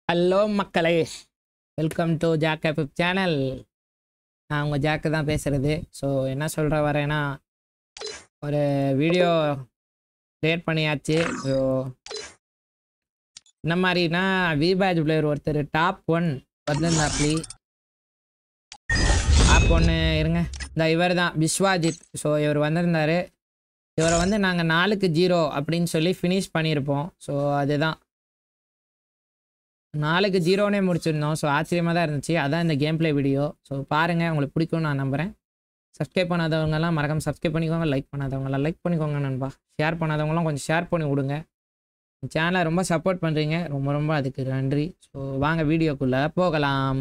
Hello மக்களே welcome to Jack F channel நான் உங்கள் ஜாக்கு தான் பேசுகிறது ஸோ என்ன சொல்கிற வரேன்னா ஒரு வீடியோ க்ரியேட் பண்ணியாச்சு ஸோ இந்த மாதிரினா விபேஜ் பிளேயர் ஒருத்தர் டாப் ஒன் வந்திருந்தாப்லி டாப் ஒன்று இருங்க இந்த இவர் தான் விஸ்வாஜித் ஸோ இவர் வந்திருந்தாரு இவரை வந்து நாங்கள் நாலுக்கு ஜீரோ அப்படின்னு சொல்லி ஃபினிஷ் பண்ணியிருப்போம் ஸோ அதுதான் நாலுக்கு ஜீரோனே முடிச்சிருந்தோம் ஸோ ஆச்சரியமாக தான் இருந்துச்சு அதான் இந்த கேம் ப்ளே வீடியோ ஸோ பாருங்கள் உங்களுக்கு பிடிக்கும்னு நான் நம்புகிறேன் சப்ஸ்கிரைப் பண்ணாதவங்கலாம் மறக்காம சப்ஸ்கிரைப் பண்ணிக்கோங்க லைக் பண்ணாதவங்களாம் லைக் பண்ணிக்கோங்க நண்பா ஷேர் பண்ணாதவங்களாம் கொஞ்சம் ஷேர் பண்ணி விடுங்க சேனலை ரொம்ப சப்போர்ட் பண்ணுறீங்க ரொம்ப ரொம்ப அதுக்கு நன்றி ஸோ வாங்க வீடியோக்குள்ளே போகலாம்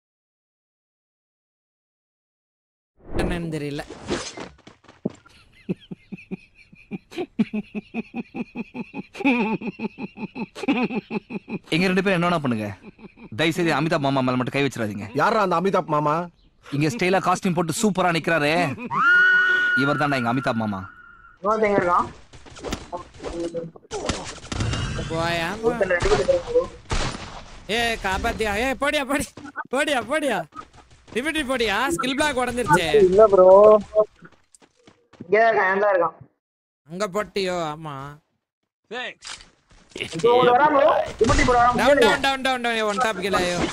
என்னன்னு தெரியல எங்க ரெண்டு பேரும் என்னன்னா பண்ணுங்க தயவு செய்து அமிதாப் மாமா மேல மட்டும் கை வச்சிடாதீங்க யாரா அந்த அமிதாப் மாமா இங்க ஸ்டைலா காஸ்டியூம் போட்டு சூப்பரா நிக்கிறாரே இவர் தான்டா எங்க அமிதாப் மாமா இன்னொருத்தன் எங்க இருக்கான் போயா போ. ஒருத்தன் ரெண்டு பேர் இருக்காங்க. ஏ காப்பாத்தியா ஏ போடியா போடி போடியா போடியா டிபிடி போடியா ஸ்கில் பிளாக் உடஞ்சிருச்சு இல்ல ப்ரோ இங்கதான் இருக்கான் ஏன்டா இருக்கான் அங்க போட்டியோ ஆமா இப்போ உள்ள வரான் ப்ரோ இப்படி ப்ரோ வரான் down down down down down one top kilo ஐயோ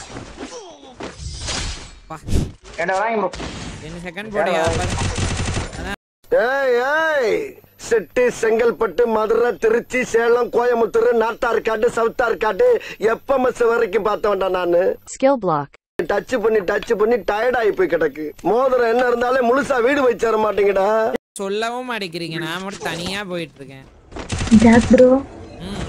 பா ஏன்டா வராங்க ப்ரோ ரெண்டு செகண்ட் போடியா ஏய் ஏய் செட்டி செங்கல்பட்டு மதுரை திருச்சி சேலம் கோயம்புத்தூர் நாட்டார்காடு சவுத்தார்காடு எப்பமஸ் வரைக்கும் பார்த்தவன்டா நானு Skill block. டச் பண்ணி டச் பண்ணி டயர்ட் ஆகி போய் கிடக்கு மோதிரம் என்ன இருந்தாலே முழுசா வீடு வச்சு தர மாட்டேங்கடா சொல்லவும் மாட்டேங்கிறீங்க நான் மட்டும் தனியா போயிட்டு இருக்கேன் ஜாக் ப்ரோ ம்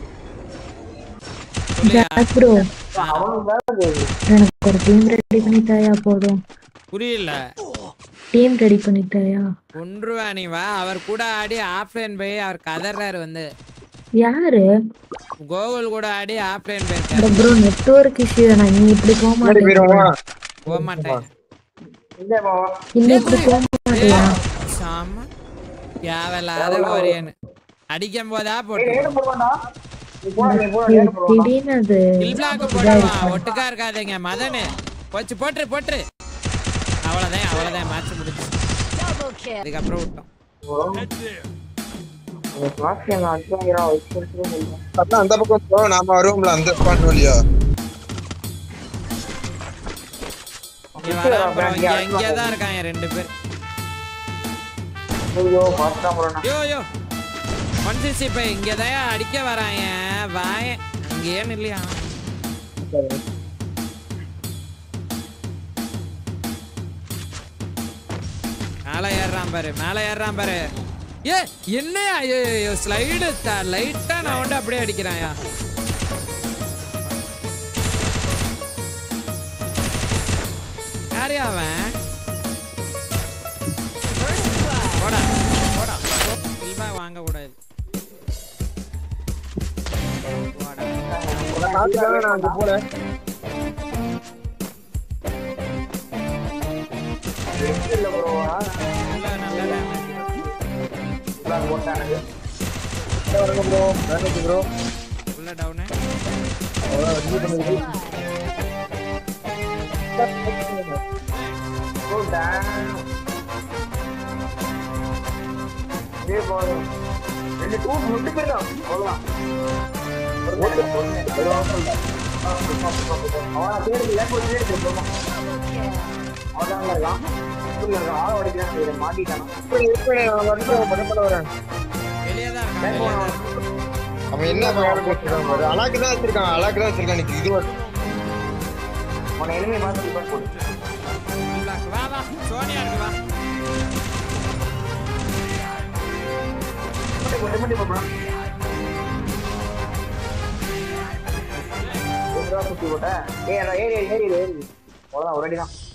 சொல்லியா ஜாக் ப்ரோ அவனுக்கு வேற எனக்கு ஒரு டீம் ரெடி பண்ணிட்டாயா போதும் புரியல டீம் ரெடி பண்ணிட்டாயா கொன்றுவா நீ வா அவர் கூட ஆடி ஆஃப்லைன் போய் அவர் கதறாரு வந்து யாரு கோகுல் கூட ஆடி ஆஃப்லைன் போயிருக்காரு இந்த ப்ரோ நெட்வொர்க் இஷ்யூ நான் நீ இப்படி போக மாட்டேன் போக மாட்டேன் இல்ல பாவா இன்னும் இப்படி போக மாட்டியா சாம தேவையில்லாத ஒரேன்னு அடிக்கும் போதா போட்டு ஏடு போடுவான்டா நீ போடா நீ போடா ஏடு போடுவான் திடீர்னு அது கில்பிளாக்கு போடுவா ஒட்டுக்கா இருக்காதீங்க மதனு போச்சு போட்டுரு போட்டுரு அவ்வளவுதான் அவ்வளவுதான் மேட்ச் முடிச்சு அதுக்கப்புறம் விட்டோம் வாசியம் அடிச்சாங்கிறான் வச்சு அதான் அந்த பக்கம் போ நாம வருவோம்ல அந்த ஸ்பாட் வழியா இங்க வரான் bro. இங்க இங்கே தான் இருக்காங்க ரெண்டு பேர் ஐயோ பாத்துட்டான் bro yo yo one sixty five இங்கே தான் அடிக்க வராங்க வாய அங்கேயே இல்லையா மேலே ஏறுறான் பாரு மேலே ஏறுறான் பாரு ஏ என்னையா ஐயோ ஸ்லைடு லைட்டா நான் வந்து அப்படியே அடிக்கிறான்யா யாரையா அவன் போடா போடா இல்வா வாங்க கூடாது போடா நான் அங்க போல இல்ல ப்ரோ நல்ல நல்ல damage. போட்டானுங்க வரங்க ப்ரோ வேணும் ப்ரோ உள்ள டவுனு ப்ரோ டேம் இதே போதும் ரெண்டு டூ முட்டு பேர் தான் அவ்வளோதான் அவன் பேர் இல்லை கொஞ்சம் பேர் இருக்கு அவதான் இருக்கான் இருக்கான் ஆளை உடைக்கிறான் மாட்டிட்டான் வரேன் வெளியே தான் இருக்கான் வெளியே தான் இருக்கான் அவன் என்ன வேலை வச்சிருக்கான் பாரு அலாக்கு தான் வச்சிருக்கான் அலாக்கு தான் வச்சிருக்கான் இன்னைக்கு இது வரும். உன்னை எளிமையை பார்த்து ரிப்போர்ட் போடு Black. வா வா சோனியா இருக்கு வா மட்டும் போட்டு மட்டும் போடுறான் சுத்தி போட்டேன் ஏ ஏறி ஏறி ஏறி ஏறி அவ்வளோதான் ஒரு அடி தான்